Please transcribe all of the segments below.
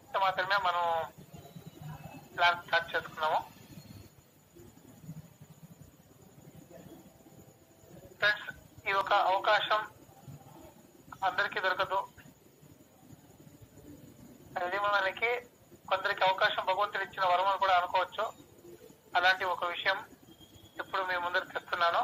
మాత్రమే మనం plan start చేసుకున్నాము ఫ్రెండ్స్ ఈ ఒక అవకాశం అందరికీ దొరకదు అది మనకి కొందరికి అవకాశం భగవంతుడు ఇచ్చిన వరం అని కూడా అనుకోవచ్చు అలాంటి ఒక విషయం ఇప్పుడు మీ ముందర తెస్తున్నాను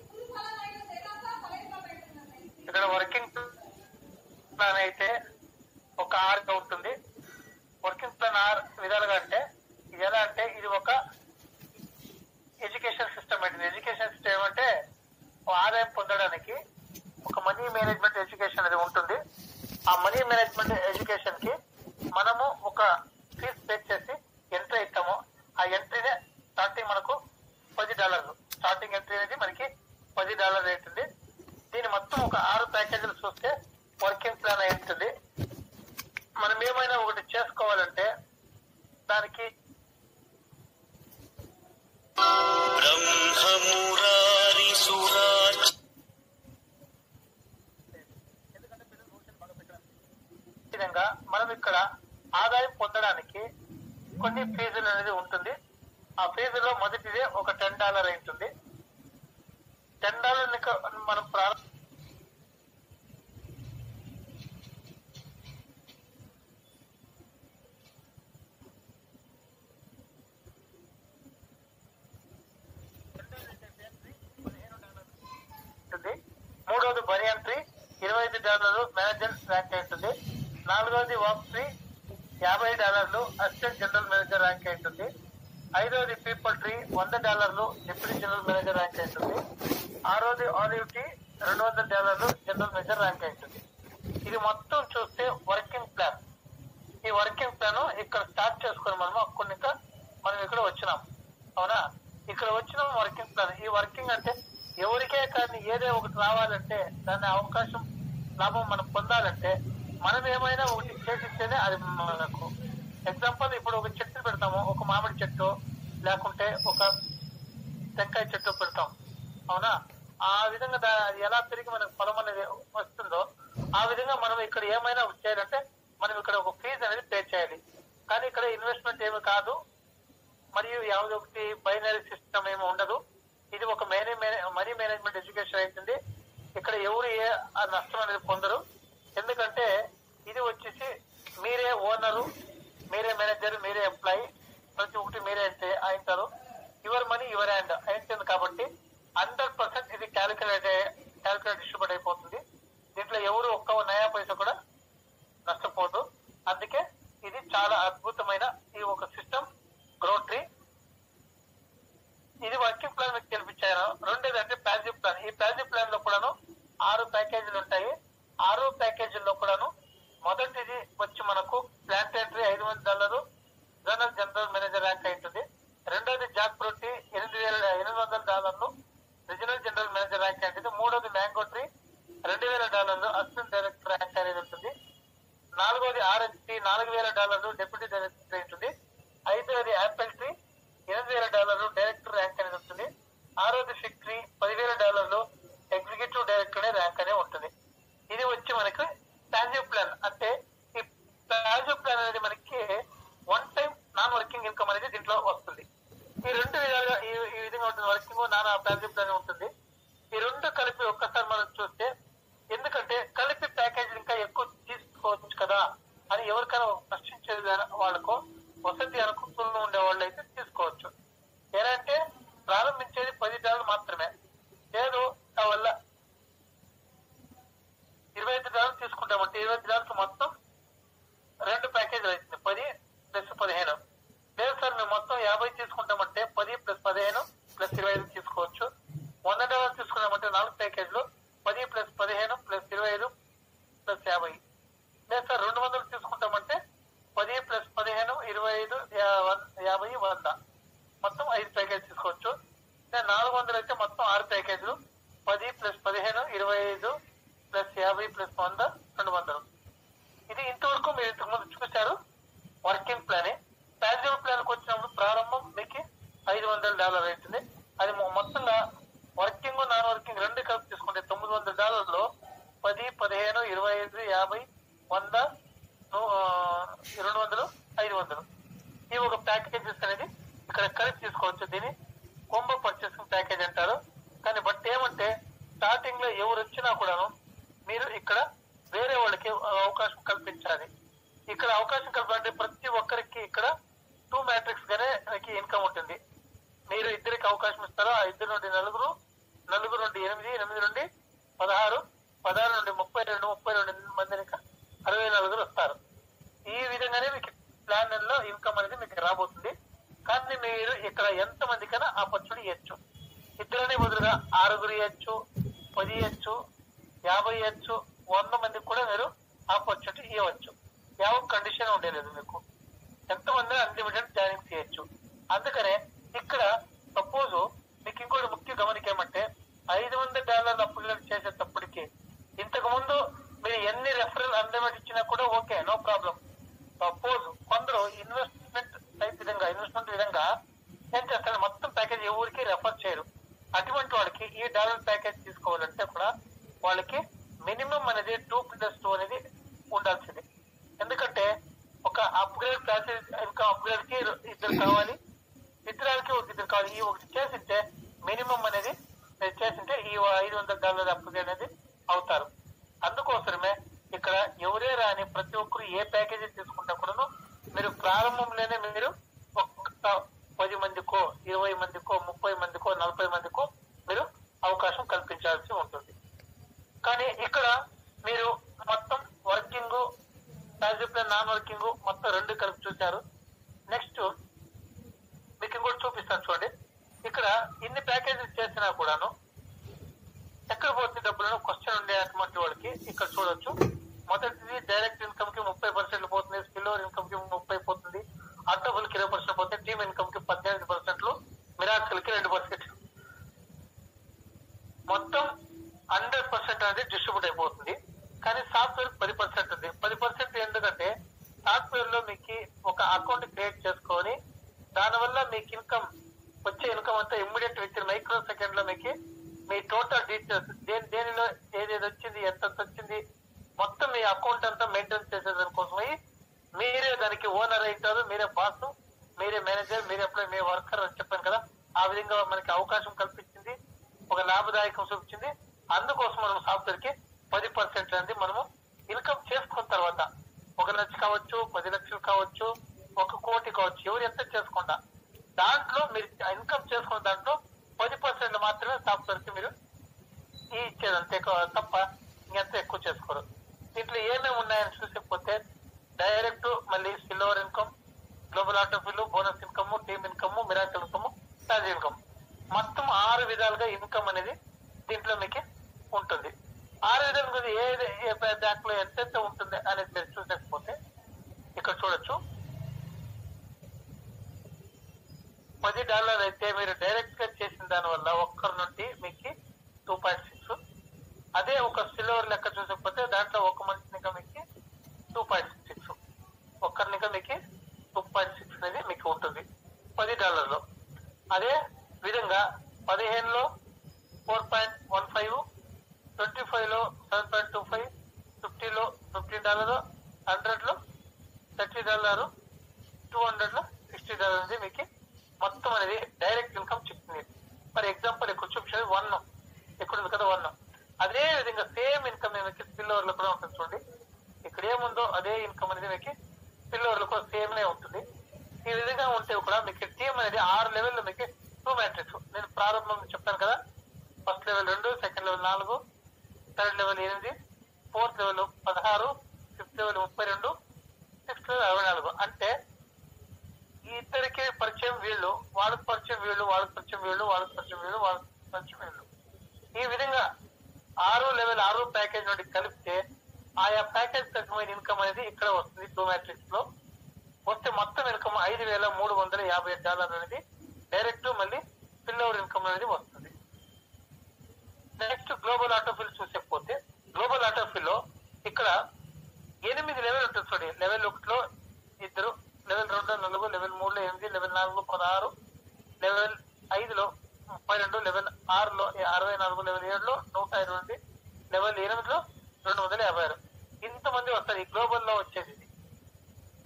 ఇక్కడ వర్కింగ్ ప్లాన్ అయితే ఒక ఆర్ ఉంటుంది వర్కింగ్ ప్లాన్ ఆర్ విధాలుగా అంటే ఇది ఎలా అంటే ఇది ఒక ఎడ్యుకేషన్ సిస్టమ్ అంటే ఎడ్యుకేషన్ సిస్టమ్ ఏమంటే ఓ ఆదాయం పొందడానికి ఒక మనీ మేనేజ్మెంట్ ఎడ్యుకేషన్ అనేది ఉంటుంది ఆ మనీ మేనేజ్మెంట్ ఎడ్యుకేషన్ కి మనము ఒక ఫీజ్ పే చేసి ఎంట్రీ ఇస్తాము ఆ ఎంట్రీనే స్టార్టింగ్ మనకు పది డాలర్లు స్టార్టింగ్ ఎంట్రీ అనేది మనకి పది డాలర్ అవుతుంది దీని మొత్తం ఒక ఆరు ప్యాకేజీలు చూస్తే వర్కింగ్ ప్లాన్ అయి ఉంటుంది మనం ఏమైనా ఒకటి చేసుకోవాలంటే దానికి బ్రహ్మమురారిసురార్చ ఈ విధంగా మనం ఇక్కడ ఆదాయం పొందడానికి కొన్ని ఫీజులు అనేది ఉంటుంది ఆ ఫీజులో మొదటిదే ఒక టెన్ డాలర్ ఉంటుంది టెన్ డాలర్ మనం ప్రారంభ ఉంటుంది మూడోది బనియన్ ట్రీ ఇరవై ఐదు డాలర్లు మేనేజర్ ర్యాంక్ అవుతుంది నాలుగోది వాక్ ట్రీ యాభై డాలర్లు అసిస్టెంట్ జనరల్ మేనేజర్ ర్యాంక్ అవుతుంది ఐదోది పీపుల్ ట్రీ వంద డాలర్లు డిప్యూటీ జనరల్ మేనేజర్ ర్యాంక్ అవుతుంది ఆరోది ఆలివ్ టీ రెండు వందల డాలర్లు జనరల్ మేనేజర్ ర్యాంక్ అవుతుంది ఇది మొత్తం చూస్తే వర్కింగ్ ప్లాన్ ఈ వర్కింగ్ ప్లాన్ ఇక్కడ స్టార్ట్ చేసుకుని మనం అక్కడ ఇంకా మనం ఇక్కడ వచ్చినాం అవునా ఇక్కడ వచ్చిన వర్కింగ్ ప్లాన్ ఈ వర్కింగ్ అంటే ఎవరికే కానీ ఏదో ఒకటి రావాలంటే దాని అవకాశం లాభం మనం పొందాలంటే మనం ఏమైనా ఒకటి చేసిస్తేనే అది మనకు ఎగ్జాంపుల్ ఇప్పుడు ఒక చెట్టు పెడతాము ఒక మామిడి చెట్టు లేకుంటే ఒక టెంకాయ చెట్టు పెడతాం అవునా ఆ విధంగా దా- అది ఎలా తిరిగి మనకు ఫలం అనేది వస్తుందో ఆ విధంగా మనం ఇక్కడ ఏమైనా చేయాలంటే మనం ఇక్కడ ఒక ఫీజు అనేది పే చేయాలి కానీ ఇక్కడ ఇన్వెస్ట్మెంట్ ఏమి కాదు మరియు యావది ఒకటి బైనరీ సిస్టమ్ ఏమి ఉండదు ఇది ఒక మనీ మనీ మేనేజ్మెంట్ ఎడ్యుకేషన్ అవుతుంది ఇక్కడ ఎవరు ఏ ఆ నష్టం అనేది పొందరు ఎందుకంటే ఇది వచ్చేసి మీరే ఓనరు మీరే మేనేజర్ మీరే ఎంప్లాయీ ప్రతి ఒక్కటి మీరే అంటే అయింటారు యువర్ మనీ యువర్ హ్యాండ్ అయింటుంది కాబట్టి హండ్రెడ్ పర్సెంట్ ఇది క్యాలిక్యులేట్ క్యాలిక్యులేట్ డిస్ట్రిబ్యూట్ అయిపోతుంది దీంట్లో ఎవరు ఒక్క నయా పైసా కూడా నష్టపోదు అందుకే ఇది చాలా అద్భుతమైన ఈ ఒక సిస్టమ్ గ్రోట్రీ ఇది వర్కింగ్ ప్లాన్ మీకు తెలిపించాను రెండోది అంటే ప్యాసివ్ ప్లాన్ ఈ ప్యాసివ్ ప్లాన్ లో కూడాను ఆరు ప్యాకేజీలు ఉంటాయి ఆరు ప్యాకేజీల్లో కూడాను మొదటిది వచ్చి మనకు ప్లాంటేటరీ ఐదు వందల dollar general general manager rank అవుతుంది రెండోది జాక్ ప్రొట్టి ఎనిమిది వేల ఎనిమిది వందల డాలర్లు రీజనల్ జనరల్ మేనేజర్ ర్యాంక్ అవుతుంది మూడోది మ్యాంగో ట్రీ రెండు వేల డాలర్లు అసిస్టెంట్ డైరెక్టర్ ర్యాంక్ అనేది ఉంటుంది నాలుగోది ఆర్ఎస్టీ నాలుగు వేల డాలర్లు డిప్యూటీ డైరెక్టర్ ఉంటుంది ఐదోది యాపిల్ ట్రీ ఎనిమిది వేల డాలర్లు డైరెక్టర్ ర్యాంక్ అనేది ఉంటుంది ఆరోది ఫిక్ ట్రీ పదివేల డాలర్లు ఎగ్జిక్యూటివ్ డైరెక్టర్ అనే ర్యాంక్ అనే ఉంటుంది ఇది వచ్చి మనకి ప్యాసివ్ ప్లాన్ అంటే ఈ ప్యాసివ్ ప్లాన్ అనేది మనకి one time non working income అనేది దీంట్లో వస్తుంది ఈ రెండు విధాలుగా ఈ ఈ విధంగా ఉంటుంది వర్కింగ్ నాన్ ప్యాసివ్ ప్లాన్ ఉంటుంది ఈ రెండు కలిపి ఒక్కసారి మనం చూస్తే ఎందుకంటే కలిపి ప్యాకేజ్ ఇంకా ఎక్కువ తీసుకోవచ్చు కదా అని ఎవరికైనా ప్రశ్నించేది వాళ్ళకు వసతి అనుకూలంగా ఉండే వాళ్ళు అయితే తీసుకోవచ్చు ఎలా అంటే ప్రారంభించేది పది డాలర్లు మాత్రమే లేదు నా వల్ల ఇరవై ఐదు డాలర్లు తీసుకుంటామంటే ఇరవై ఐదు డాలర్స్ మొత్తం రెండు ప్యాకేజీలు అవుతుంది పది ప్లస్ పదిహేను లేదు సార్ మేము మొత్తం యాభై తీసుకుంటామంటే పది ప్లస్ పదిహేను ప్లస్ ఇరవై ఐదు తీసుకోవచ్చు వంద డాలర్లు తీసుకున్నామంటే నాలుగు ప్యాకేజీలు పది ప్లస్ పదిహేను ప్లస్ ఇరవై ఐదు ప్లస్ యాభై లేదు సార్ రెండు వందలు తీసుకుంటామంటే పది ప్లస్ పదిహేను ఇరవై ఐదు యా- వన్- యాభై వంద మొత్తం ఐదు ప్యాకేజ్ తీసుకోవచ్చు లేదా నాలుగు వందలు అయితే మొత్తం ఆరు ప్యాకేజీలు పది ప్లస్ పదిహేను ఇరవై ఐదు ప్లస్ యాభై ప్లస్ వంద రెండు వందలు ఇది ఇంతవరకు మీరు ఇంతకు ముందు చూశారు వర్కింగ్ ప్లాన్ ప్యాసివ్ ప్లాన్ కి వచ్చినప్పుడు ప్రారంభం మీకు ఐదు వందల డాలర్ అవుతుంది అది మొ- మొత్తంగా వర్కింగ్ నాన్ వర్కింగ్ రెండు కలిపి తీసుకుంటే తొమ్మిది వందల డాలర్లో పది పదిహేను ఇరవై ఐదు యాభై వంద ను- ఆ, రెండు వందలు వందలు ఈ ఒక ప్యాకేజెస్ అనేది ఇక్కడ కలిపి తీసుకోవచ్చు దీన్ని కొంబ పర్చేసింగ్ ప్యాకేజ్ అంటారు కానీ బట్ ఏమంటే స్టార్టింగ్ లో ఎవరు వచ్చినా కూడాను మీరు ఇక్కడ వేరే వాళ్ళకి అవకాశం కల్పించాలి ఇక్కడ అవకాశం కల్పించాలంటే ప్రతి ఒక్కరికి ఇక్కడ టూ మ్యాట్రిక్స్ గానే మీకు ఇన్కమ్ ఉంటుంది మీరు ఇద్దరికి అవకాశం ఇస్తారో ఆ ఇద్దరు నుండి నలుగురు నలుగురు నుండి ఎనిమిది ఎనిమిది నుండి పదహారు పదహారు నుండి ముప్పై రెండు ముప్పై రెండు మంది ఇంకా అరవై నలుగురు వస్తారు ఈ విధంగానే మీకు ప్లాన్ లో ఇన్కమ్ అనేది మీకు రాబోతుంది కానీ మీరు ఇక్కడ ఎంత మందికైనా ఆపర్చునిటీ ఇవ్వచ్చు ఇద్దరనే బదులుగా ఆరుగురు ఇవ్వచ్చు పది ఇవ్వచ్చు యాభై ఇవ్వచ్చు వంద మందికి కూడా మీరు ఆపర్చునిటీ ఇవ్వచ్చు ಯಾವ కండిషన్ ఉండలేదు మీకు ఎంతమంది అన్లిమిటెడ్ జాయినింగ్ చేయొచ్చు అందుకనే ఇక్కడ సపోజ్ మీకు ఇంకోటి ముఖ్య గమనిక ఏమంటే ఐదు వందల డాలర్లు అప్గ్రేడ్ చేసేటప్పటికి ఇంతకు ముందు మీరు ఎన్ని రెఫరల్ అన్లిమిటెడ్ ఇచ్చినా కూడా ఓకే నో ప్రాబ్లం సపోజ్ కొందరు ఇన్వెస్ట్మెంట్ టైప్ విధంగా ఇన్వెస్ట్మెంట్ విధంగా ఏం చేస్తారు మొత్తం ప్యాకేజ్ ఎవరికి రెఫర్ చేయరు అటువంటి వాళ్ళకి ఈ డాలర్ ప్యాకేజ్ తీసుకోవాలంటే కూడా వాళ్ళకి మినిమం అనేది టూ ప్లస్ టూ అనేది ఉండాల్సింది ఎందుకంటే ఒక అప్గ్రేడ్ ప్యాకేజ్ ఇంకా అప్గ్రేడ్ కి ఇద్దరు కావాలి ఇద్దరాలకి ఒక ఇద్దరు కావాలి ఈ ఒకటి చేసింటే మినిమం అనేది మీరు చేసింటే ఈ ఐదు వందల డాలర్ అప్గ్రేడ్ అనేది అవుతారు అందుకోసమే ఇక్కడ ఎవరే రాని ప్రతి ఒక్కరు ఏ ప్యాకేజీ తీసుకుంటా కూడాను మీరు ప్రారంభంలోనే మీరు ఒక్క పది మందికో ఇరవై మందికో ముప్పై మందికో నలభై మందికో మీరు అవకాశం కల్పించాల్సి ఉంటుంది కానీ ఇక్కడ మీరు మొత్తం వర్కింగ్ డిసిప్లిన్ నాన్ వర్కింగ్ మొత్తం రెండు కలిపి చూశారు నెక్స్ట్ మీకు ఇంకోటి చూపిస్తాను చూడండి ఇక్కడ ఇన్ని ప్యాకేజెస్ చేసినా కూడాను ఎక్కడ పోతుంది డబ్బులను క్వశ్చన్ ఉండే అటువంటి వాళ్ళకి ఇక్కడ చూడొచ్చు మొదటిది డైరెక్ట్ ఇన్కమ్ కి ముప్పై పర్సెంట్ పోతుంది స్పిల్లోవర్ ఇన్కమ్ కి ముప్పై పోతుంది అడ్డబుల్ కి ఇరవై పర్సెంట్ పోతే టీమ్ ఇన్కమ్ కి పద్దెనిమిది పర్సెంట్లు మిరాకిల్ కి రెండు పర్సెంట్ మొత్తం హండ్రెడ్ పర్సెంట్ అనేది డిస్ట్రిబ్యూట్ అయిపోతుంది కానీ సాఫ్ట్వేర్ పది పర్సెంట్ ఉంది పది పర్సెంట్ ఎందుకంటే సాఫ్ట్వేర్ లో మీకు ఒక అకౌంట్ క్రియేట్ చేసుకొని దానివల్ల మీకు ఇన్కమ్ వచ్చే ఇన్కమ్ అంతా ఇమ్మీడియట్ విత్ మైక్రో సెకండ్ లో మీకు మీ టోటల్ డీటెయిల్స్ దేని దేనిలో ఏదేది వచ్చింది ఎంత వచ్చింది మొత్తం మీ అకౌంట్ అంతా మెయింటైన్ చేసేదాని కోసమై మీరే దానికి ఓనర్ అవుతారు మీరే బాస్ మీరే మేనేజర్ మీరే ఎప్పుడు మీ వర్కర్ అని చెప్పాను కదా ఆ విధంగా మనకి అవకాశం కల్పించింది ఒక లాభదాయకం చూపించింది అందుకోసం మనం సాఫ్ట్వేర్ కి పది పర్సెంట్ అనేది మనము ఇన్కమ్ చేసుకున్న తర్వాత ఒక లక్ష కావచ్చు పది లక్షలు కావచ్చు ఒక కోటి కావచ్చు ఎవరు ఎంత చేసుకుంటా దాంట్లో మీరు ఇన్కమ్ చేసుకున్న దాంట్లో పది పర్సెంట్ మాత్రమే సాఫ్ట్వేర్ కి మీరు ఈ ఇచ్చేది అంతే ఎక్కువ తప్ప ఇంకెంత ఎక్కువ చేసుకోరు దీంట్లో ఏమేమి ఉన్నాయని చూసిపోతే డైరెక్ట్ మళ్ళీ silver income global autofill bonus income team income miracle income టాజ్ ఇన్కమ్ మొత్తం ఆరు విధాలుగా ఇన్కమ్ అనేది దీంట్లో మీకు ఉంటుంది ఆరు విధాలుగా ఏ ఏ దాంట్లో ఎంతెంత ఉంటుంది అనేది మీరు చూసేకపోతే ఇక్కడ చూడొచ్చు పది డాలర్ అయితే మీరు డైరెక్ట్ గా చేసిన దాని వల్ల ఒక్కరి నుండి మీకు టూ పాయింట్ సిక్స్ అదే ఒక సిల్వర్ లెక్క చూసకపోతే దాంట్లో ఒక మనిషినిగా మీకు టూ పాయింట్ సిక్స్ ఒక్కరినిగా మీకు టూ పాయింట్ సిక్స్ అనేది మీకు ఉంటుంది పది డాలర్లో అదే విధంగా పదిహేనులో four point one five twenty five లో సెవెన్ పాయింట్ టూ ఫైవ్ ఫిఫ్టీలో ఫిఫ్టీన్ డాలర్ హండ్రెడ్ లో థర్టీ డాలర్ టూ హండ్రెడ్ లో సిక్స్టీ డాలర్ అనేది మీకు మొత్తం అనేది డైరెక్ట్ ఇన్కమ్ చెప్తుంది ఫర్ ఎగ్జాంపుల్ ఇక్కడ చూపించేది వన్ ఇక్కడ ఉంది కదా వన్ అదే విధంగా సేమ్ ఇన్కమ్ మీకు స్పిల్ లో కూడా ఉంటుంది చూడండి ఇక్కడ ఏముందో అదే ఇన్కమ్ అనేది మీకు స్పిల్ లో కూడా సేమ్ నే ఉంటుంది ఈ విధంగా ఉంటే కూడా మీకు టీమ్ అనేది ఆరు లెవెల్లో మీకు టూ మ్యాట్రిక్స్ నేను ప్రారంభం చెప్పాను కదా ఫస్ట్ లెవెల్ రెండు సెకండ్ లెవెల్ నాలుగు థర్డ్ లెవెల్ ఎనిమిది ఫోర్త్ లెవెల్ పదహారు ఫిఫ్త్ లెవెల్ ముప్పై రెండు సిక్స్త్ లెవెల్ అరవై నాలుగు అంటే ఈ ఇద్దరికి పరిచయం వీళ్ళు వాళ్ళకి పరిచయం వీళ్ళు వాళ్ళకి పరిచయం వీళ్ళు వాళ్ళకి పరిచయం వీళ్ళు వాళ్ళకి పరిచయం వీళ్ళు ఈ విధంగా ఆరు లెవెల్ ఆరు ప్యాకేజ్ నుండి కలిపితే ఆయా ప్యాకేజ్ తగ్గమైన ఇన్కమ్ అనేది ఇక్కడ వస్తుంది టూ మ్యాట్రిక్స్ లో వస్తే మొత్తం ఇన్కమ్ ఐదు వేల మూడు వందల యాభై డాలర్ అనేది డైరెక్ట్ మళ్ళీ స్పిల్ ఓవర్ ఇన్కమ్ అనేది వస్తుంది నెక్స్ట్ గ్లోబల్ ఆటోఫిల్ చూసేకపోతే గ్లోబల్ ఆటోఫిల్ లో ఇక్కడ ఎనిమిది లెవెల్ ఉంటుంది చూడండి లెవెల్ ఒకటిలో ఇద్దరు లెవెల్ రెండు నలుగు లెవెల్ మూడులో ఎనిమిది లెవెల్ నాలుగు పదహారు లెవెల్ ఐదులో ముప్పై రెండు లెవెల్ ఆరులో అరవై నాలుగు లెవెల్ ఏడులో నూట ఇరవై ఎనిమిది లెవెల్ ఎనిమిదిలో రెండు వందల యాభై ఆరు ఇంతమంది వస్తారు ఈ గ్లోబల్ లో వచ్చేది ఇది. టైం చెప్పాను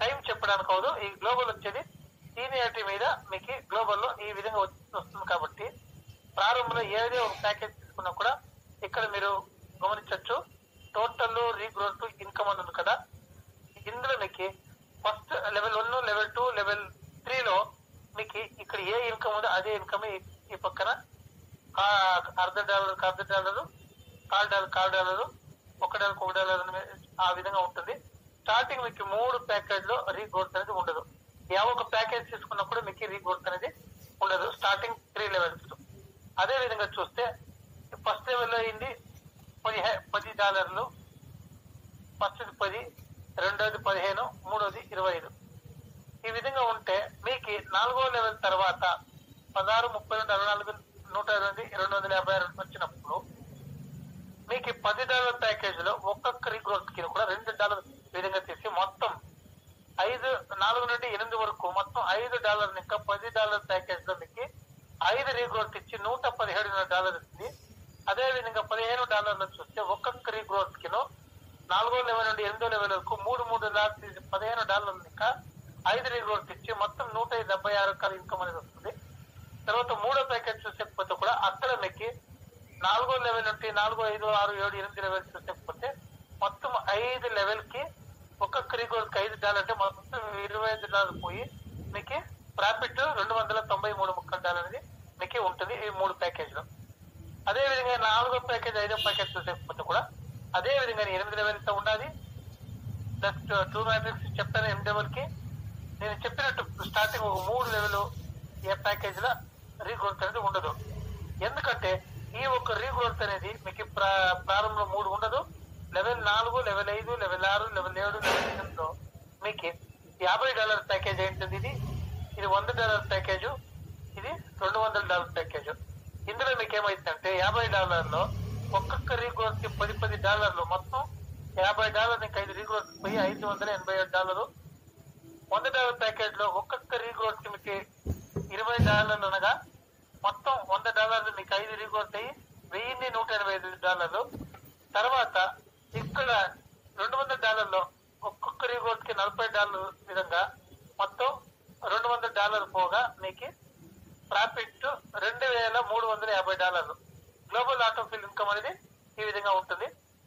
చెప్పడానికి అవదు ఈ గ్లోబల్ వచ్చేది సీనియారిటీ మీద మీకు గ్లోబల్ లో ఈ విధంగా వచ్చి- వస్తుంది కాబట్టి ప్రారంభంలో ఏదే ఒక ప్యాకేజ్ తీసుకున్నా కూడా ఇక్కడ మీరు గమనించవచ్చు టోటల్ రీగ్రోత్ ఇన్కమ్ అని ఉంది కదా ఇందులో మీకు first level one level two level three లో మీకు ఇక్కడ ఏ ఇన్కమ్ ఉందో అదే ఇన్కమ్ ఈ పక్కన కా- అర్ధ డాలర్ అర్ధ డాలర్ కాల్ డాలర్ కాల్ డాలర్ ఒక డాలర్ ఒక డాలర్ అని ఆ విధంగా ఉంటుంది స్టార్టింగ్ మీకు మూడు ప్యాకేజ్ లో రీగ్రోత్ అనేది ఉండదు ఏ ఒక ప్యాకేజ్ తీసుకున్నా కూడా మీకు రీగ్రోత్ అనేది ఉండదు స్టార్టింగ్ త్రీ లెవెల్స్ అదే విధంగా చూస్తే ఫస్ట్ లెవెల్ అయింది పది పది డాలర్లు ఫస్ట్ పది రెండోది పదిహేను మూడోది ఇరవై ఐదు ఈ విధంగా ఉంటే మీకు నాలుగో లెవెల్ తర్వాత పదహారు ముప్పై రెండు అరవై నాలుగు నూట ఇరవై రెండు వందల యాభై ఆరు వచ్చినప్పుడు మీకు ఈ పది డాలర్ ప్యాకేజ్ లో ఒక్కొక్క రీగ్రోత్ కి కూడా రెండు డాలర్ విధంగా తీసి మొత్తం ఐదు నాలుగు నుండి ఎనిమిది వరకు మొత్తం ఐదు డాలర్ ఇంకా పది డాలర్ ప్యాకేజ్ లో మీకు ఐదు రీగ్రోత్ ఇచ్చి నూట పదిహేడున్నర డాలర్ ఇస్తుంది అదే విధంగా పదిహేను డాలర్లు చూస్తే ఒక్కొక్క రీగ్రోత్ కిలో నాలుగో లెవెల్ నుండి ఎనిమిదో లెవెల్ వరకు మూడు మూడు డాలర్ తీసి పదిహేను డాలర్లు ఇంకా ఐదు రీగ్రోత్ ఇచ్చి మొత్తం నూట డెబ్బై ఆరు రకాల ఇన్కమ్ అనేది వస్తుంది తర్వాత మూడో ప్యాకేజ్ చూసేకపోతే కూడా అక్కడ మీకు నాలుగో లెవెల్ నుండి నాలుగో ఐదు ఆరు ఏడు ఎనిమిది లెవెల్ చూసేకపోతే మొత్తం ఐదు లెవెల్ కి ఒక్కొక్క రీగోల్కి ఐదు డాలర్ అంటే మొత్తం ఇరవై ఐదు డాలర్ పోయి మీకు ప్రాఫిట్ రెండు వందల తొంభై మూడు ముక్కల డాలర్ అనేది మీకు ఉంటుంది ఈ మూడు ప్యాకేజ్ లో అదే విధంగా నాలుగో ప్యాకేజ్ ఐదో ప్యాకేజ్ చూసేకపోతే కూడా అదే విధంగా ఎనిమిది లెవెల్ ఎంత ఉండాలి ప్లస్ టూ మ్యాట్రిక్స్ చెప్తాను ఎనిమిది లెవెల్ కి నేను చెప్పినట్టు స్టార్టింగ్ ఒక మూడు లెవెల్ ఏ ప్యాకేజ్ లో రీగ్రోత్ అనేది ఉండదు ఎందుకంటే ఈ ఒక్క రీగ్రోత్ అనేది మీకు ప్రా- ప్రారంభంలో మూడు ఉండదు లెవెల్ నాలుగు లెవెల్ ఐదు లెవెల్ ఆరు లెవెల్ ఏడు లెవెల్ ఎనిమిదిలో మీకు యాభై డాలర్ ప్యాకేజ్ ఏంటిది ఇది ఇది వంద డాలర్ ప్యాకేజ్ ఇది రెండు వందల డాలర్ ప్యాకేజ్ ఇందులో మీకు ఏమైందంటే యాభై డాలర్లో ఒక్కొక్క రీగ్రోత్ కి పది పది డాలర్లు మొత్తం యాభై డాలర్ ఇంకా ఐదు రీగ్రోత్ పోయి ఐదు వందల ఎనభై ఏడు డాలరు వంద డాలర్ ప్యాకేజ్ లో ఒక్కొక్క రీగ్రోత్ కి మీకు ఇరవై డాలర్లు అనగా మొత్తం వంద డాలర్లు మీకు ఐదు రీగ్రోత్ అయ్యి వెయ్యిన్ని నూట ఎనభై ఐదు డాలర్లు తర్వాత ఇక్కడ రెండు వందల డాలర్లో ఒక్కొక్క రీగ్రోత్ కి నలభై డాలర్ విధంగా మొత్తం రెండు వందల డాలర్ పోగా మీకు ప్రాఫిట్ రెండు వేల మూడు వందల యాభై డాలర్లు గ్లోబల్ ఆటోఫిల్ ఇన్కమ్ అనేది ఈ విధంగా ఉంటుంది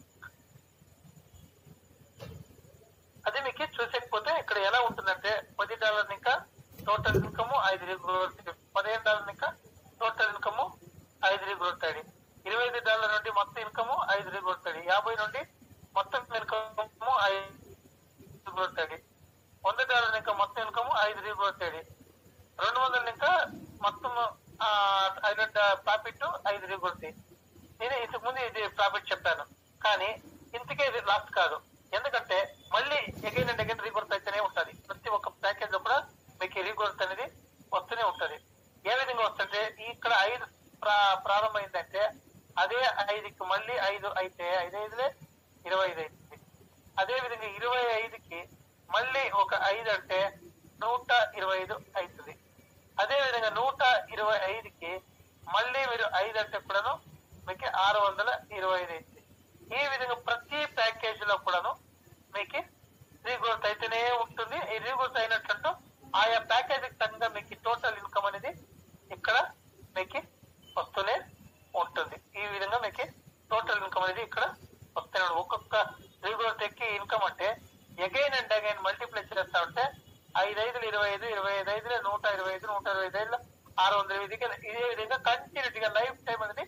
అది మీకు చూసేకపోతే ఇక్కడ ఎలా ఉంటుందంటే పది డాలర్ ఇంకా టోటల్ ఇన్కమ్ ఐదు గ్రోత్ పదిహేను డాలర్ ఇంకా టోటల్ ఇన్కమ్ ఐదు గ్రోత్ అయ్యి ఇరవై ఐదు డాలర్ నుండి మొత్తం ఇన్కమ్ ఐదు గ్రోత్ అయ్యి యాభై నుండి మొత్తం ఇన్కమ్ ఐదు గ్రోత్ అయ్యి వంద డాలర్ ఇంకా మొత్తం ఇన్కమ్ ఐదు గ్రోత్ అయ్యి రెండు వందలు ఇంకా మొత్తం ఆ, ఐదు ప్రాఫిట్ ఐదు గ్రోత్ నేను ఇంతకు ముందు ఇది ప్రాఫిట్ చెప్పాను కానీ ఇంతకే ఇది లాస్ట్ కాదు ఎందుకంటే మళ్ళీ ఎగైన్ అండ్ అగైన్ రీగ్రోత్ అయితేనే ఉంటది ప్రతి ఒక్క ప్యాకేజ్ లో కూడా మీకు రీగ్రోత్ అనేది వస్తూనే ఉంటది ఏ విధంగా వస్తుంటే ఇక్కడ ఐదు ప్రా- ప్రారంభమైందంటే అదే ఐదుకి మళ్ళీ ఐదు అయితే ఐదు ఐదులే ఇరవై ఐదు అయింది అదే విధంగా ఇరవై ఐదుకి మళ్ళీ ఒక ఐదు అంటే నూట ఇరవై ఐదు అవుతుంది అదే విధంగా నూట ఇరవై ఐదుకి మళ్ళీ మీరు ఐదు అంటే కూడాను మీకు ఆరు వందల ఇరవై ఐదు అయింది ఈ విధంగా ప్రతి ప్యాకేజ్ లో కూడాను మీకు రీగ్రోత్ అయితేనే ఉంటుంది ఈ రీగ్రోత్ అయినట్టు ఆయా ప్యాకేజ్ తగ్గ మీకు టోటల్ ఇన్కమ్ అనేది ఇక్కడ మీకు వస్తూనే ఉంటుంది ఈ విధంగా మీకు టోటల్ ఇన్కమ్ అనేది ఇక్కడ వస్తూనే ఉంటుంది. ఒక్కొక్క రీగ్రోత్ ఎక్కి ఇన్కమ్ అంటే అగైన్ అండ్ అగైన్ మల్టిప్లై చేస్తా ఉంటే ఐదు ఐదులు ఇరవై ఐదు ఇరవై ఐదు ఐదులు నూట ఇరవై ఐదు నూట ఇరవై ఐదు ఐదులు ఆరు వందల ఐదుకి ఇదే విధంగా కంటిన్యూటీగా లైఫ్ టైం అనేది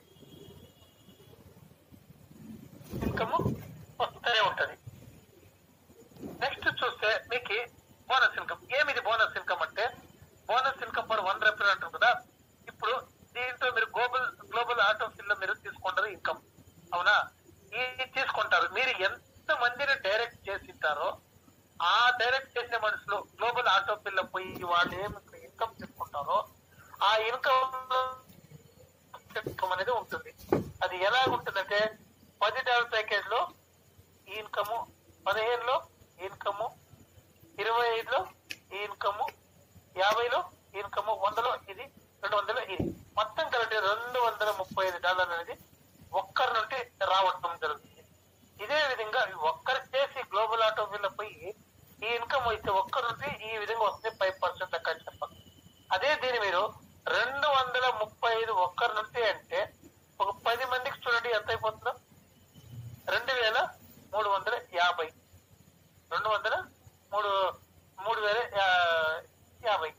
ఇన్కమ్ వస్తూనే ఉంటది నెక్స్ట్ చూస్తే మీకు బోనస్ ఇన్కమ్ ఏమిది బోనస్ ఇన్కమ్ అంటే bonus income per one refer అంటారు కదా ఇప్పుడు దీంట్లో మీరు గ్లోబల్ గ్లోబల్ ఆటో ఫీల్డ్ లో మీరు తీసుకుంటారు ఇన్కమ్ అవునా ఈ తీసుకుంటారు మీరు ఎంత మందిని డైరెక్ట్ చేసింటారో ఆ డైరెక్ట్ చేసే మనుషులు గ్లోబల్ ఆటో ఫీల్డ్ లో పోయి వాళ్ళు ఏమి ఇన్కమ్ తీసుకుంటారో ఆ ఇన్కమ్ ఇన్కమ్ అనేది ఉంటుంది అది ఎలా ఉంటుందంటే పది డాలర్ ప్యాకేజ్ లో ఈ ఇన్కమ్ పదిహేనులో ఈ ఇన్కమ్ ఇరవై ఐదులో ఈ ఇన్కమ్ యాభైలో ఈ ఇన్కమ్ వందలో ఇది రెండు వందలు ఇది మొత్తం కలిపి రెండు వందల ముప్పై ఐదు డాలర్లు అనేది ఒక్కరి నుండి రావడం జరుగుతుంది ఇదే విధంగా ఒక్కరు చేసి గ్లోబల్ ఆటోమొబైల్ పోయి ఈ ఇన్కమ్ ఇన్కమ్ అయితే ఒక్క నుండి ఈ విధంగా వస్తుంది ఫైవ్ పర్సెంట్ లెక్క అని చెప్పాలి అదే దీని మీరు రెండు వందల ముప్పై ఐదు ఒక్కరి నుండి అంటే ఒక పది మందికి చూడండి ఎంత అయిపోతుందో రెండు వేల మూడు వందల యాభై రెండు వందల మూడు మూడు వేల యా- యాభై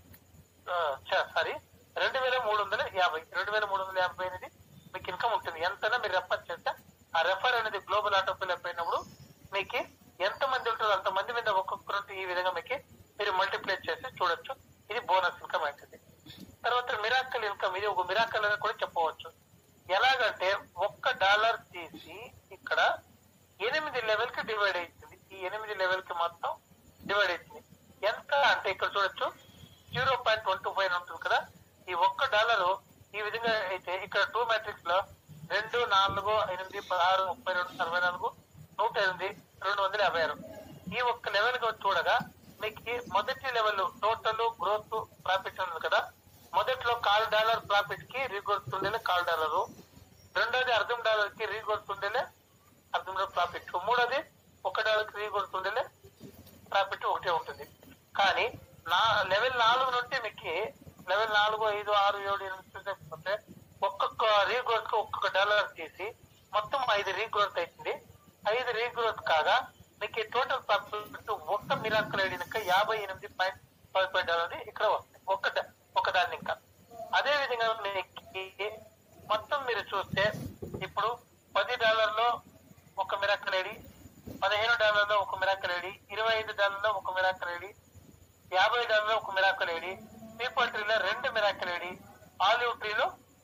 సారీ రెండు వేల మూడు వందల యాభై రెండు వేల మూడు వందల యాభై అనేది మీకు ఇన్కమ్ ఉంటుంది ఎంతైనా మీరు రెఫర్ చేస్తే ఆ రెఫర్ అనేది గ్లోబల్ ఆటో ఫిల్ అయిపోయినప్పుడు మీకు ఎంత మంది ఉంటుందో అంత మంది మీద ఒక్కొక్కరు ఈ విధంగా మీకు మీరు మల్టిప్లై చేసి చూడొచ్చు ఇది బోనస్ ఇన్కమ్ అవుతుంది తర్వాత మిరాకల్ ఇన్కమ్ ఇది ఒక మిరాకల్ అని కూడా చెప్పవచ్చు ఎలాగంటే ఒక్క డాలర్ తీసి ఇక్కడ ఎనిమిది లెవెల్ కి డివైడ్ అవుతుంది ఈ ఎనిమిది లెవెల్ కి మొత్తం డివైడ్ అవుతుంది ఎంత అంటే ఇక్కడ చూడొచ్చు zero point one two five ఉంటుంది కదా ఈ ఒక్క డాలర్ ఈ విధంగా అయితే ఇక్కడ టూ మ్యాట్రిక్స్ లో రెండు నాలుగు ఎనిమిది పదహారు ముప్పై రెండు అరవై నాలుగు నూట ఎనిమిది రెండు వందల యాభై ఆరు ఈ ఒక్క లెవెల్ గా చూడగా మీకు మొదటి లెవెల్ టోటల్ గ్రోత్ ప్రాఫిట్ ఉంది కదా మొదట్లో కాల్ డాలర్ ప్రాఫిట్ కి రీగొడుతుండేలే కాల్ డాలర్ రెండోది అర్ధం డాలర్ కి రీగొడుతుండేలే అర్ధం డాలర్ ప్రాఫిట్ మూడోది ఒక డాలర్ కి రీగొడుతుండేలే ప్రాఫిట్ ఒకటే ఉంటుంది కానీ నా లెవెల్ నాలుగు నుండి మీకు లెవెల్ నాలుగు ఐదు ఆరు ఏడు ఎనిమిది చూసేకపోతే ఒక్కొక్క రీగ్రోత్ కు ఒక్కొక్క డాలర్ తీసి మొత్తం ఐదు రీగ్రోత్ అవుతుంది ఐదు రీగ్రోత్ కాగా మీకు టోటల్ ప్రాఫిట్ ఒక్క మిరాకల్ ఐడినక యాభై ఎనిమిది పాయింట్ ఫైవ్ ఫైవ్ డాలర్ ఇక్కడ వస్తుంది ఒక్క దా- ఒక దాన్ని ఇంకా అదే విధంగా మీకు మొత్తం మీరు చూస్తే ఇప్పుడు పది డాలర్లో ఒక మిరాకల్ ఐడి పదిహేను డాలర్లో ఒక మిరాకల్ ఐడి ఇరవై ఐదు డాలర్లో ఒక మిరాకల్ ఐడి యాభై డాలర్లో ఒక మిరాకల్ ఐడి పీపల్ ట్రీలో రెండు మిరాకల్ ఐడి ఆలివ్ ట్రీలో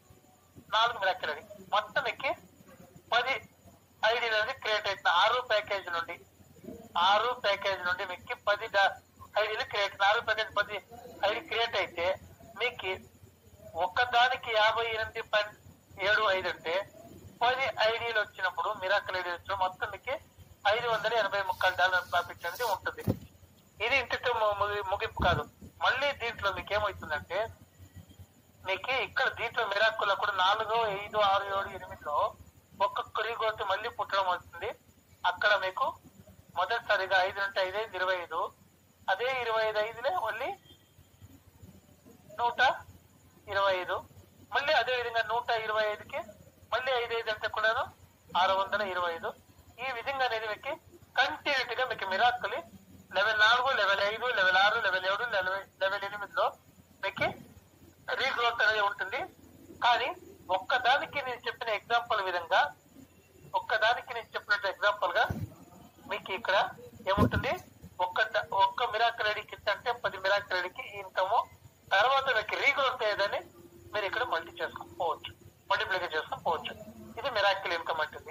నాలుగు మిరాకల్ ఐడి మొత్తం ఎక్కి పది ఐడీలు అనేది క్రియేట్ అవుతుంది ఆరు ప్యాకేజ్ నుండి ఆరు ప్యాకేజ్ నుండి మీకు పది ఐడీలు క్రియేట్ ఆరు ప్యాకేజ్ పది ఐడి క్రియేట్ అయితే మీకు ఒక్కదానికి యాభై ఎనిమిది పాయింట్ ఏడు ఐదు అంటే పది ఐడీలు వచ్చినప్పుడు మిరాకల్ ఐడి వచ్చిన మొత్తం మీకు ఐదు వందల ఎనభై ముక్కలు డాలర్ ప్రాఫిట్ అనేది ఉంటుంది ఇది ఇంటితో ము- ముగి- ముగింపు కాదు మళ్ళీ దీంట్లో మీకు ఏమవుతుందంటే మీకు ఇక్కడ దీంట్లో మిరాకుల్లో కూడా నాలుగు ఐదు ఆరు ఏడు ఎనిమిదిలో ఒక్కొక్క రీగోత్ మళ్ళీ పుట్టడం వస్తుంది అక్కడ మీకు మొదటిసారిగా ఐదు అంటే ఐదు ఐదు ఇరవై ఐదు అదే ఇరవై ఐదు ఐదులే మళ్ళీ నూట ఇరవై ఐదు మళ్ళీ అదే విధంగా నూట ఇరవై ఐదుకి మళ్ళీ ఐదు ఐదు అంటే కూడాను ఆరు వందల ఇరవై ఐదు ఈ విధంగా అనేది మీకు కంటిన్యూట్ గా మీకు మిరాకులి లెవెల్ నాలుగు లెవెల్ ఐదు లెవెల్ ఆరు లెవెల్ ఏడు లెవెల్ లెవెల్ ఎనిమిదిలో మీకు రీగ్రోత్ అనేది ఉంటుంది కానీ ఒక్కదానికి నేను చెప్పిన ఎగ్జాంపుల్ విధంగా ఒక్కదానికి నేను చెప్పినట్టు ఎగ్జాంపుల్ గా మీకు ఇక్కడ ఏముంటుంది ఒక్క ట- ఒక్క మిరాకల్ ఐడికి అంటే పది మిరాకల్ ఐడికి ఇన్కమ్ తర్వాత మీకు రీగ్రోత్ అయ్యేదని మీరు ఇక్కడ మల్టీ చేసుకోకపోవచ్చు మల్టిప్లికే చేసుకోకపోవచ్చు ఇది మిరాకిల్ ఇన్కమ్ అంటుంది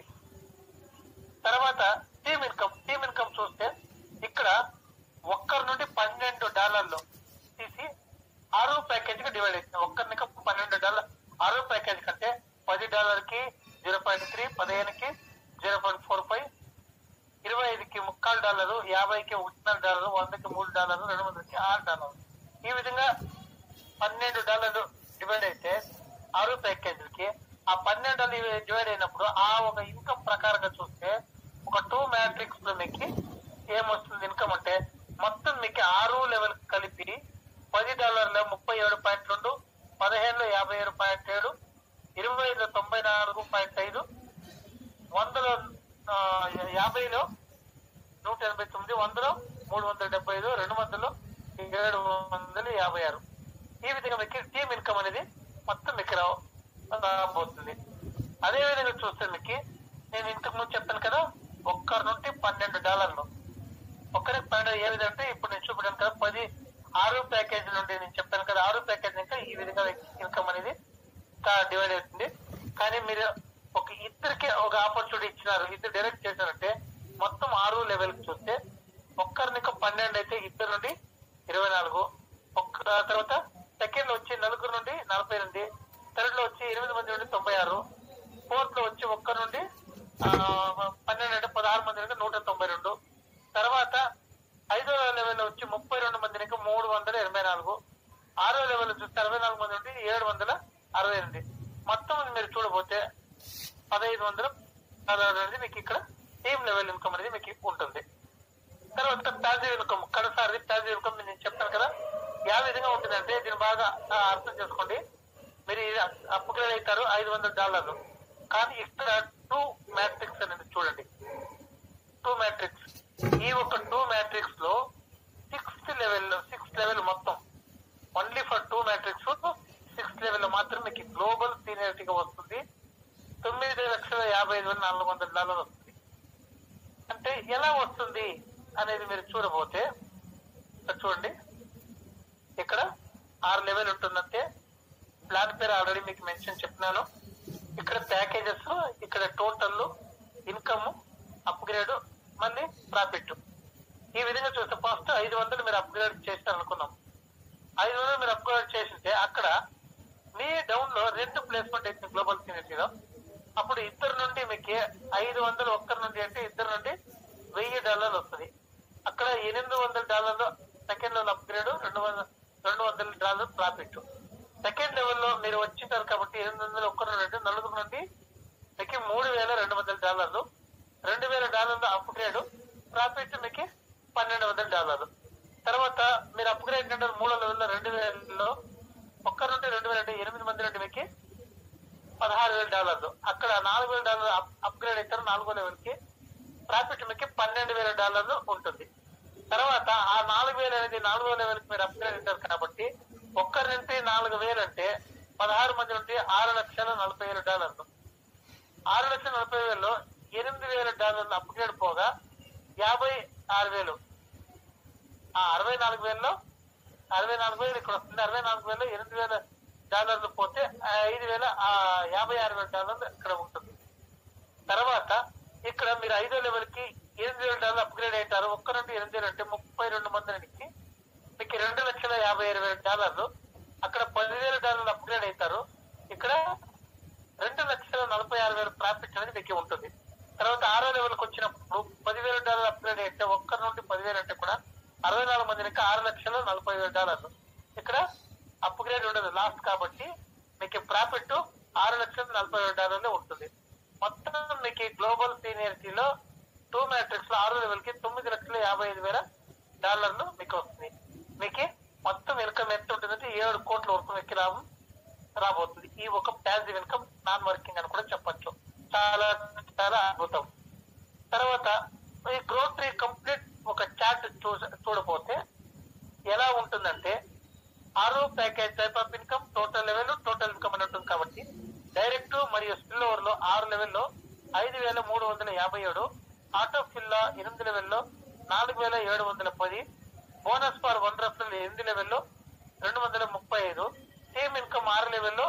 తర్వాత టీమ్ ఇన్కమ్ టీమ్ ఇన్కమ్ చూస్తే ఇక్కడ ఒక్కరి నుండి పన్నెండు డాలర్లు తీసి ఆరో ప్యాకేజ్ కి డివైడ్ అవుతుంది ఒక్కరికి పన్నెండు డాలర్ ఆరో ప్యాకేజ్ కంటే పది డాలర్ కి జీరో పాయింట్ త్రీ పదిహేనుకి జీరో పాయింట్ ఫోర్ ఫైవ్ ఇరవై ఐదుకి ముక్కాలు డాలరు యాభైకి ఒకటిన్నర డాలరు వందకి మూడు డాలర్లు రెండు వందలకి ఆరు డాలర్లు ఈ విధంగా పన్నెండు డాలర్లు డివైడ్ అయితే ఆరు ప్యాకేజీలకి ఆ పన్నెండు డాలర్లు డివైడ్ అయినప్పుడు ఆ ఒక ఇన్కమ్ ప్రకారంగా చూస్తే ఒక టూ మ్యాట్రిక్స్ లో మీకు ఏమొస్తుంది ఇన్కమ్ అంటే మొత్తం మీకు ఆరు లెవెల్ కలిపి పది డాలర్ల ముప్పై ఏడు పాయింట్ రెండు పదిహేనులో యాభై ఏడు పాయింట్ ఏడు ఇరవై ఐదులో తొంభై నాలుగు పాయింట్ ఐదు వందలో ఆ, యాభైలో నూట ఎనభై తొమ్మిది వందలో మూడు వందల డెబ్బై ఐదు రెండు వందలు ఏడు వందల యాభై ఆరు ఈ విధంగా మీకు టీమ్ ఇన్కమ్ అనేది మొత్తం మీకు రావ- రాబోతుంది అదే విధంగా చూస్తే మీకు నేను ఇంతకు ముందు చెప్పాను కదా ఒక్కరి నుండి పన్నెండు డాలర్లు ఒక్కరికి పన్నెండు ఏ విధంగా అంటే ఇప్పుడు నేను చూపించాను కదా పది ఆరు ప్యాకేజ్ నుండి నేను చెప్పాను కదా ఆరు ప్యాకేజ్ ఇంకా ఈ విధంగా ఇన్కమ్ అనేది డివైడ్ అవుతుంది కానీ మీరు ఒక ఇద్దరికి ఒక ఆపర్చునిటీ ఇచ్చినారు ఇద్దరు డైరెక్ట్ చేశారంటే మొత్తం ఆరు లెవెల్ కి చూస్తే ఒక్కరినికి పన్నెండు అయితే ఇద్దరు నుండి ఇరవై నాలుగు ఒక్క తర్వాత సెకండ్ లో వచ్చి నలుగురు నుండి నలభై ఎనిమిది థర్డ్ లో వచ్చి ఎనిమిది మంది నుండి తొంభై ఆరు ఫోర్త్ లో వచ్చి ఒక్క నుండి ఆ, పన్నెండు అంటే పదహారు మంది నుండి నూట తొంభై రెండు తర్వాత ఐదో లెవెల్ లో వచ్చి ముప్పై రెండు మంది నుండి మూడు వందల ఎనభై నాలుగు ఆరో లెవెల్ లో చూస్తే అరవై నాలుగు మంది నుండి ఏడు వందల అరవై ఎనిమిది మొత్తం మీరు చూడబోతే పదహైదు వందల అరవై అనేది మీకు ఇక్కడ టీమ్ లెవెల్ ఇన్కమ్ అనేది మీకు ఉంటుంది తర్వాత ప్యాసివ్ ఇన్కమ్ కడసారి నేను చెప్తాను కదా యా విధంగా ఉంటుందంటే దీన్ని బాగా ఆ, అర్థం చేసుకోండి మీరు ఇది అప్గ్రేడ్ అవుతారు ఐదు వందల డాలర్లు కానీ ఇక్కడ టూ మ్యాట్రిక్స్ అనేది చూడండి టూ మ్యాట్రిక్స్ ఈ ఒక టూ మ్యాట్రిక్స్ లో సిక్స్త్ లెవెల్ సిక్స్త్ లెవెల్ మొత్తం only for two matrix sixth level లో మాత్రం మీకు గ్లోబల్ సీనియారిటీగా వస్తుంది తొమ్మిది లక్షల యాభై ఐదు వేల నాలుగు వందల డాలర్ వస్తుంది అంటే ఎలా వస్తుంది అనేది మీరు చూడబోతే ఇక్కడ చూడండి ఇక్కడ ఆరు లెవెల్ ఉంటుందంటే ప్లాన్ పేరు ఆల్రెడీ మీకు మెన్షన్ చెప్పినాను ఇక్కడ ప్యాకేజెస్ ఇక్కడ టోటల్ ఇన్కమ్ అప్గ్రేడ్ మళ్ళీ ప్రాఫిట్ ఈ విధంగా చూస్తే ఫస్ట్ ఐదు వందలు మీరు అప్గ్రేడ్ చేస్తారు అనుకున్నాం ఐదు వందలు మీరు అప్గ్రేడ్ చేసింటే అక్కడ మీ డౌన్ లో రెండు ప్లేస్మెంట్ అయితే గ్లోబల్ సీనియర్టీలో అప్పుడు ఇద్దరు నుండి మీకు ఐదు వందలు ఒక్కరి నుండి అంటే ఇద్దరు నుండి వెయ్యి డాలర్లు వస్తుంది అక్కడ ఎనిమిది వందల డాలర్లు సెకండ్ లెవెల్ అప్గ్రేడ్ రెండు వందల రెండు వందల డాలర్ ప్రాఫిట్ సెకండ్ లెవెల్లో మీరు వచ్చింటారు కాబట్టి ఎనిమిది వందలు ఒక్కరు నుండి నలుగురు నుండి మీకు మూడు వేల రెండు వందల డాలర్లు రెండు వేల డాలర్లు అప్గ్రేడ్ ప్రాఫిట్ మీకు పన్నెండు వందల డాలర్లు తర్వాత మీరు అప్గ్రేడ్ అంటే మూడో లెవెల్లో రెండు వేలలో ఒక్క నుండి రెండు వేల అంటే ఎనిమిది మంది నుండి మీకు పదహారు వేల డాలర్లు అక్కడ నాలుగు వేల డాలర్లు అప్- అప్గ్రేడ్ అవుతారు నాలుగో లెవెల్ కి ప్రాఫిట్ మీకు పన్నెండు వేల డాలర్లు ఉంటుంది తర్వాత ఆ నాలుగు వేలు అనేది నాలుగో లెవెల్ కి మీరు అప్గ్రేడ్ అవుతారు కాబట్టి ఒక్కరి నుండి నాలుగు వేలు అంటే పదహారు మంది నుండి ఆరు లక్షల నలభై వేల డాలర్లు ఆరు లక్షల నలభై వేలలో ఎనిమిది వేల డాలర్లు అప్గ్రేడ్ పోగా యాభై ఆరు వేలు ఆ అరవై నాలుగు వేలలో అరవై నాలుగు వేలు ఇక్కడ వస్తుంది అరవై నాలుగు వేలు ఎనిమిది వేల డాలర్లు పోతే ఆ ఐదు వేల ఆ యాభై ఆరు వేల డాలర్లు ఇక్కడ ఉంటుంది తర్వాత ఇక్కడ మీరు ఐదో లెవెల్ కి ఎనిమిది వేల డాలర్లు అప్గ్రేడ్ అవుతారు ఒక్క నుండి ఎనిమిది వేలు అంటే ముప్పై రెండు మంది నుంచి మీకు రెండు లక్షల యాభై ఆరు వేల డాలర్లు అక్కడ పదివేల డాలర్లు అప్గ్రేడ్ అవుతారు ఇక్కడ రెండు లక్షల నలభై ఆరు వేల ప్రాఫిట్ అనేది మీకు ఉంటుంది తర్వాత ఆరో లెవెల్కి వచ్చినప్పుడు పదివేల డాలర్లు అప్గ్రేడ్ అయితే ఒక్కరి నుండి పదివేలు అంటే కూడా అరవై నాలుగు మందికి ఆరు లక్షల నలభై వేల డాలర్లు ఇక్కడ అప్గ్రేడ్ ఉండదు లాస్ట్ కాబట్టి మీకు ప్రాఫిట్ ఆరు లక్షల నలభై వేల డాలర్లు ఉంటుంది మొత్తం మీకు గ్లోబల్ సీనియరిటీలో టూ మ్యాట్రిక్స్ లో ఆరో లెవెల్ కి తొమ్మిది లక్షల యాభై ఐదు వేల డాలర్లు మీకు వస్తుంది మీకు మొత్తం ఇన్కమ్ ఎంత ఉంటుందంటే ఏడు కోట్ల వరకు మీకు లాభం రాబోతుంది ఈ ఒక ప్యాసివ్ ఇన్కమ్ నాన్ వర్కింగ్ అని కూడా చెప్పొచ్చు చాలా చాలా అద్భుతం తర్వాత ఈ గ్రోత్ ట్రీ కంప్లీట్ ఒక చార్ట్ చూడపోతే ఎలా ఉంటుందంటే ఆరో package type of income total level total income అని ఉంటుంది కాబట్టి డైరెక్ట్ మరియు స్పిల్ ఓవర్ లో ఆరు లెవెల్లో ఐదు వేల మూడు వందల యాభై ఏడు ఆటో ఫిల్ ఎనిమిది లెవెల్లో నాలుగు వేల ఏడు వందల పది బోనస్ ఫర్ వన్ రెఫరల్ ఎనిమిది లెవెల్లో రెండు వందల ముప్పై ఐదు సేమ్ ఇన్కమ్ ఆరు లెవెల్లో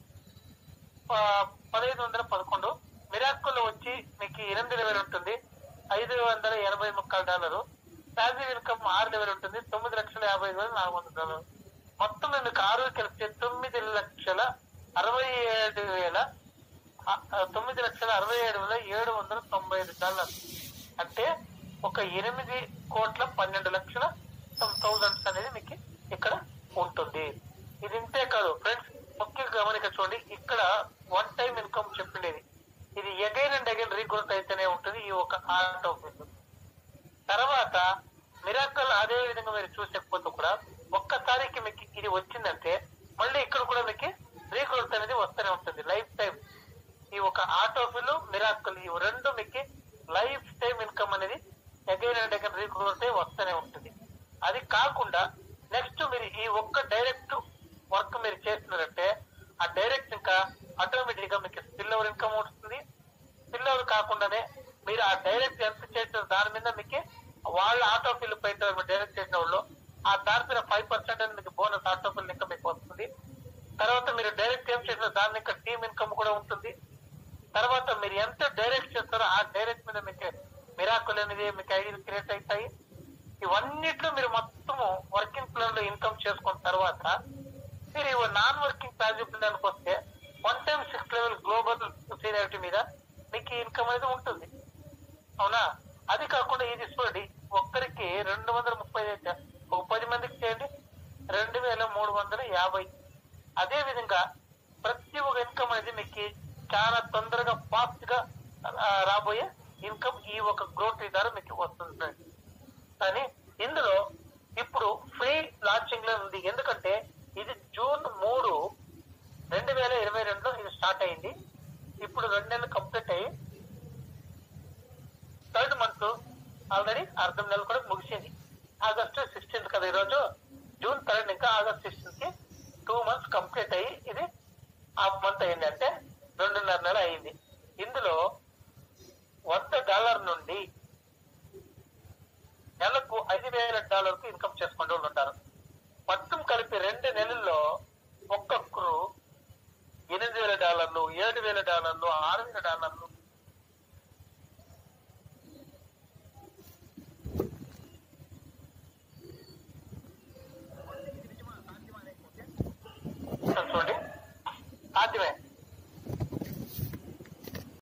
ప- పదహైదు వందల పదకొండు మిరాక్కుల్లో వచ్చి మీకు ఎనిమిది లెవెల్ ఉంటుంది ఐదు వందల ఎనభై ముక్కల డాలరు ప్యాసివ్ ఇన్కమ్ ఆరు లెవెల్ ఉంటుంది తొమ్మిది లక్షల యాభై ఐదు వేల నాలుగు వందల డాలరు మొత్తం మీకు ఆరు కలిపితే తొమ్మిది లక్షల అరవై ఏడు వేల ఆ, ఆ, తొమ్మిది లక్షల అరవై ఏడు వేల ఏడు వందల తొంభై ఐదు డాలర్లు అంటే ఒక ఎనిమిది కోట్ల పన్నెండు లక్షల థౌజండ్స్ అనేది మీకు ఇక్కడ ఉంటుంది ఇది ఇంతే కాదు ఫ్రెండ్స్ ముఖ్య గమనిక చూడండి ఇక్కడ వన్ టైం ఇన్కమ్ చెప్పిండేది ఇది ఎగైన్ అండ్ అగైన్ రీగ్రోత్ అయితేనే ఉంటుంది ఈ ఒక ఆర్ట్ ఆఫ్ తర్వాత మిరాకల్ అదే విధంగా మీరు చూసకపోతే కూడా ఒక్కసారికి మీకు ఇది వచ్చిందంటే మళ్ళీ ఇక్కడ కూడా మీకు రీగ్రోత్ అనేది వస్తూనే ఉంటుంది లైఫ్ టైం ఈ ఒక ఆటోఫిల్ మిరాకల్ ఈ రెండు మీకు లైఫ్ టైం ఇన్కమ్ అనేది అగైన్ అండ్ అగైన్ రీగ్రోత్ అయి వస్తూనే ఉంటుంది అది కాకుండా నెక్స్ట్ మీరు ఈ ఒక్క డైరెక్ట్ వర్క్ మీరు చేస్తున్నారంటే ఆ డైరెక్ట్ ఇంకా ఆటోమేటిక్ గా మీకు స్పిల్ ఓవర్ ఇన్కమ్ వస్తుంది స్పిల్ ఓవర్ కాకుండానే మీరు ఆ డైరెక్ట్ ఎంత చేసిన దాని మీద మీకు వాళ్ళ ఆటో ఫిల్ పైన డైరెక్ట్ చేసిన వాళ్ళు ఆ దాని మీద ఫైవ్ పర్సెంట్ అనేది మీకు బోనస్ ఆటో ఫిల్ ఇన్కమ్ మీకు వస్తుంది తర్వాత మీరు డైరెక్ట్ ఏం చేసిన దాని యొక్క టీమ్ ఇన్కమ్ కూడా ఉంటుంది తర్వాత మీరు ఎంత డైరెక్ట్ చేస్తారో ఆ డైరెక్ట్ మీద మీకు మిరాకుల్ అనేది మీకు ఐడియా క్రియేట్ అవుతాయి ఇవన్నిట్లో మీరు మొత్తము వర్కింగ్ ప్లాన్ లో ఇన్కమ్ చేసుకున్న తర్వాత మీరు ఇవి నాన్ వర్కింగ్ ప్యాసివ్ ప్లాన్కి వస్తే one time six level global seniority మీద మీకు ఇన్కమ్ అనేది ఉంటుంది అవునా అది కాకుండా ఇది చూడండి ఒక్కరికి రెండు వందల ముప్పై అయితే ఒక పది మందికి చేయండి రెండు వేల మూడు వందల యాభై అదే విధంగా ప్రతి ఒక్క ఇన్కమ్ అనేది మీకు చాలా తొందరగా ఫాస్ట్ గా ఆ, రాబోయే ఇన్కమ్ ఈ ఒక గ్రోత్ ద్వారా మీకు వస్తుంది friends. కానీ ఇందులో ఇప్పుడు ఫ్రీ లాంచింగ్ లో ఉంది ఎందుకంటే ఇది జూన్ మూడు రెండు వేల ఇరవై రెండులో ఇది స్టార్ట్ అయింది ఇప్పుడు రెండు నెలలు కంప్లీట్ అయ్యి థర్డ్ మంత్ ఆల్రెడీ అర్ధం నెల కూడా ముగిసింది ఆగస్టు సిక్స్టీన్త్ కదా ఈరోజు జూన్ థర్డ్ ఇంకా ఆగస్ట్ సిక్స్టీన్త్ కి టూ మంత్స్ కంప్లీట్ అయ్యి ఇది హాఫ్ మంత్ అయింది అంటే రెండున్నర నెల అయింది ఇందులో వంద డాలర్ నుండి నెలకు ఐదు వేల డాలర్కు ఇన్కమ్ చేసుకునే వాళ్ళు ఉంటారు మొత్తం కలిపి రెండు నెలల్లో ఒక్కొక్కరు ఎనిమిది వేల డాలర్లు ఏడు వేల డాలర్లు ఆరు వేల డాలర్లు